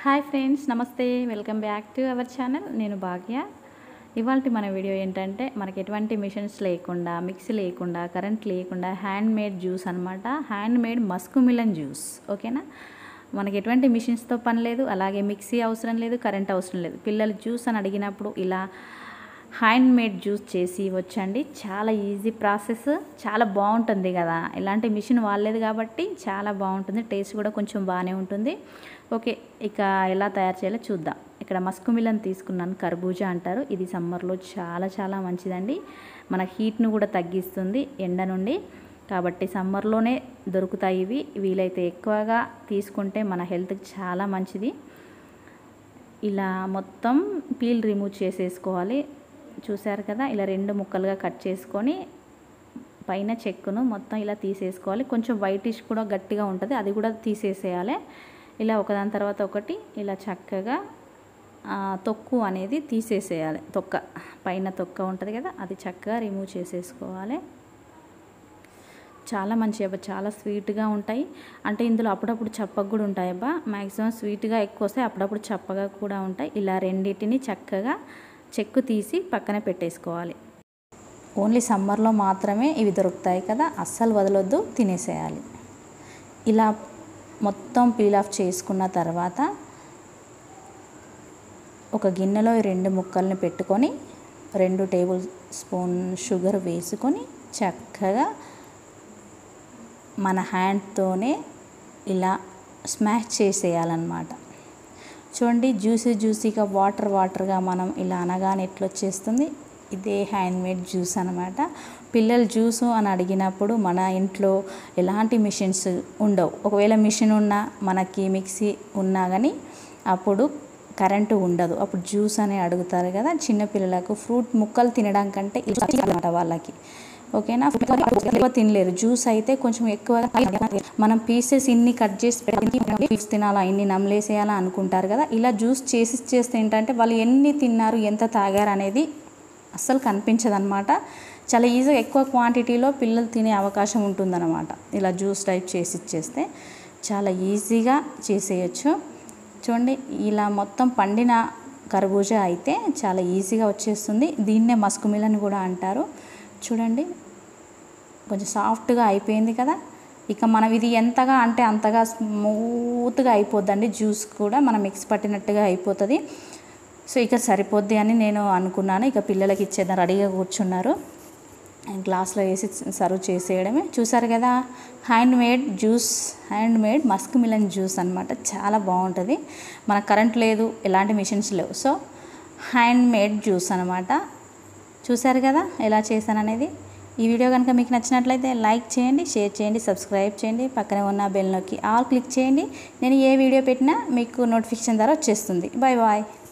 hi friends నమస్తే welcome back to our channel నేను భాగ్య ఇవాళ మన వీడియో ఏంటంటే మనకి ఎటువంటి మిషన్స్ లేకుండా మిక్సీ లేకుండా కరెంట్ లేకుండా హ్యాండ్ మేడ్ జ్యూస్ అనమాట hand made muskmelon juice ఓకేనా మనకి ఎటువంటి మిషన్స్తో పని లేదు అలాగే మిక్సీ అవసరం లేదు కరెంట్ అవసరం లేదు పిల్లలు జ్యూస్ అని అడిగినప్పుడు ఇలా హ్యాండ్ మేడ్ జ్యూస్ చేసి వచ్చండి చాలా ఈజీ ప్రాసెస్ చాలా బాగుంటుంది కదా ఇలాంటి మిషన్ వాడలేదు కాబట్టి చాలా బాగుంటుంది టేస్ట్ కూడా కొంచెం బాగానే ఉంటుంది ఓకే ఇక ఎలా తయారు చేయాలో చూద్దాం ఇక్కడ మస్కు మిలన్ తీసుకున్నాను కర్బూజా అంటారు ఇది సమ్మర్లో చాలా చాలా మంచిదండి మన హీట్ను కూడా తగ్గిస్తుంది ఎండ నుండి కాబట్టి సమ్మర్లోనే దొరుకుతాయి ఇవి వీలైతే ఎక్కువగా తీసుకుంటే మన హెల్త్కి చాలా మంచిది ఇలా మొత్తం పీల్ రిమూవ్ చేసేసుకోవాలి చూశారు కదా ఇలా రెండు ముక్కలుగా కట్ చేసుకొని పైన చెక్కును మొత్తం ఇలా తీసేసుకోవాలి కొంచెం వైటిష్ కూడా గట్టిగా ఉంటుంది అది కూడా తీసేసేయాలి ఇలా ఒకదాని తర్వాత ఒకటి ఇలా చక్కగా తొక్కు అనేది తీసేసేయాలి తొక్క పైన తొక్క ఉంటుంది కదా అది చక్కగా రిమూవ్ చేసేసుకోవాలి చాలా మంచి అబ్బా చాలా స్వీట్గా ఉంటాయి అంటే ఇందులో అప్పుడప్పుడు చప్పగా కూడా ఉంటాయి అబ్బా మ్యాక్సిమం స్వీట్గా ఎక్కువ వస్తాయి అప్పుడప్పుడు చప్పగా కూడా ఉంటాయి ఇలా రెండింటిని చక్కగా చెక్కు తీసి పక్కన పెట్టేసుకోవాలి ఓన్లీ సమ్మర్లో మాత్రమే ఇవి దొరుకుతాయి కదా అస్సలు వదలొద్దు తినేసేయాలి ఇలా మొత్తం పీల్ ఆఫ్ చేసుకున్న తర్వాత ఒక గిన్నెలో ఈ రెండు ముక్కల్ని పెట్టుకొని రెండు టేబుల్ స్పూన్ షుగర్ వేసుకొని చక్కగా మన హ్యాండ్తోనే ఇలా స్మాష్ చేసేయాలన్నమాట చూడండి జ్యూసీ జ్యూసీగా వాటర్ వాటర్గా మనం ఇలా అనగానే ఎట్లా వచ్చేస్తుంది ఇదే హ్యాండ్ మేడ్ జ్యూస్ అనమాట పిల్లలు జ్యూసు అని అడిగినప్పుడు మన ఇంట్లో ఎలాంటి మిషన్స్ ఉండవు ఒకవేళ మిషన్ ఉన్నా మనకి మిక్సీ ఉన్నా కానీ అప్పుడు కరెంటు ఉండదు అప్పుడు జ్యూస్ అని అడుగుతారు కదా చిన్నపిల్లలకు ఫ్రూట్ ముక్కలు తినడం కంటే అనమాట వాళ్ళకి ఓకేనా ఎక్కువ తినలేరు జ్యూస్ అయితే కొంచెం ఎక్కువగా మనం పీసెస్ ఇన్ని కట్ చేసి పీస్ తినాలా ఇన్ని నమ్మలేసేయాలా అనుకుంటారు కదా ఇలా జ్యూస్ చేసి చేస్తే ఏంటంటే వాళ్ళు ఎన్ని తిన్నారు ఎంత తాగారు అనేది అస్సలు కనిపించదు అనమాట చాలా ఈజీగా ఎక్కువ క్వాంటిటీలో పిల్లలు తినే అవకాశం ఉంటుందన్నమాట ఇలా జ్యూస్ టైప్ చేసి ఇచ్చేస్తే చాలా ఈజీగా చేసేయచ్చు చూడండి ఇలా మొత్తం పండిన కర్బూజా అయితే చాలా ఈజీగా వచ్చేస్తుంది దీన్నే మస్కు మిలని కూడా అంటారు చూడండి కొంచెం సాఫ్ట్గా అయిపోయింది కదా ఇక మనం ఇది ఎంతగా అంటే అంతగా స్మూత్గా అయిపోద్దండి జ్యూస్ కూడా మనం మిక్స్ పట్టినట్టుగా అయిపోతుంది సో ఇక సరిపోద్ది అని నేను అనుకున్నాను ఇక పిల్లలకి ఇచ్చేద్దాం రెడీగా కూర్చున్నారు గ్లాస్లో వేసి సర్వ్ చేసేయడమే చూసారు కదా hand made juice hand made muskmelon juice అనమాట చాలా బాగుంటుంది మనకు కరెంట్ లేదు ఎలాంటి మిషన్స్ లేవు సో హ్యాండ్ మేడ్ జ్యూస్ అనమాట చూసారు కదా ఎలా చేశాను అనేది ఈ వీడియో కనుక మీకు నచ్చినట్లయితే లైక్ చేయండి షేర్ చేయండి సబ్స్క్రైబ్ చేయండి పక్కనే ఉన్న బెల్ నొక్కి ఆల్ క్లిక్ చేయండి నేను ఏ వీడియో పెట్టినా మీకు నోటిఫికేషన్ ద్వారా వచ్చేస్తుంది బాయ్ బాయ్